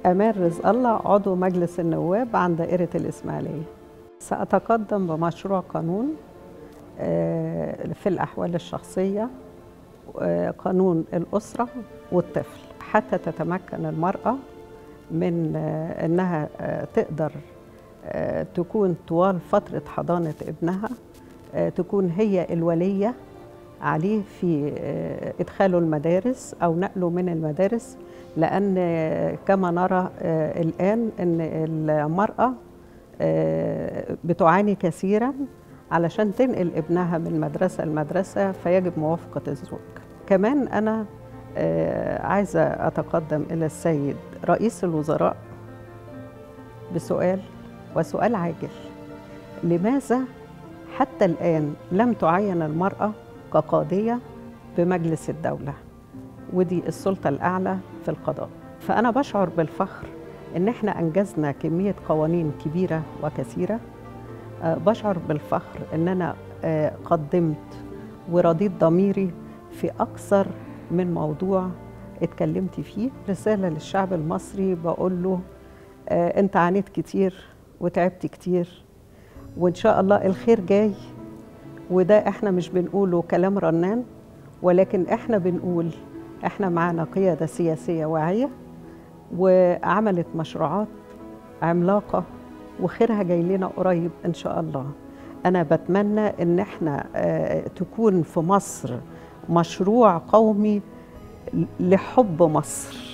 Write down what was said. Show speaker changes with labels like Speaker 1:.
Speaker 1: أمان رزق الله عضو مجلس النواب عن دائرة الإسماعيلية سأتقدم بمشروع قانون آه، في الأحوال الشخصية آه، قانون الأسرة والطفل حتى تتمكن المرأة من آه، أنها آه، تقدر آه، تكون طوال فترة حضانة ابنها آه، تكون هي الولية عليه في آه، إدخاله المدارس أو نقله من المدارس لأن آه، كما نرى آه، الآن أن المرأة آه، بتعاني كثيرا علشان تنقل ابنها من مدرسة لمدرسة فيجب موافقة الزوج كمان أنا آه، عايزة أتقدم إلى السيد رئيس الوزراء بسؤال وسؤال عاجل لماذا حتى الآن لم تعين المرأة كقاضية بمجلس الدولة ودي السلطة الأعلى في القضاء فأنا بشعر بالفخر إن إحنا أنجزنا كمية قوانين كبيرة وكثيرة آه، بشعر بالفخر إن أنا آه، قدمت ورضيت ضميري في أكثر من موضوع اتكلمت فيه رسالة للشعب المصري بقول له آه، أنت عانيت كتير وتعبت كتير وإن شاء الله الخير جاي وده احنا مش بنقوله كلام رنان ولكن احنا بنقول احنا معانا قيادة سياسية واعية وعملت مشروعات عملاقة وخيرها جاي لنا قريب ان شاء الله انا بتمنى ان احنا آه، تكون في مصر مشروع قومي لحب مصر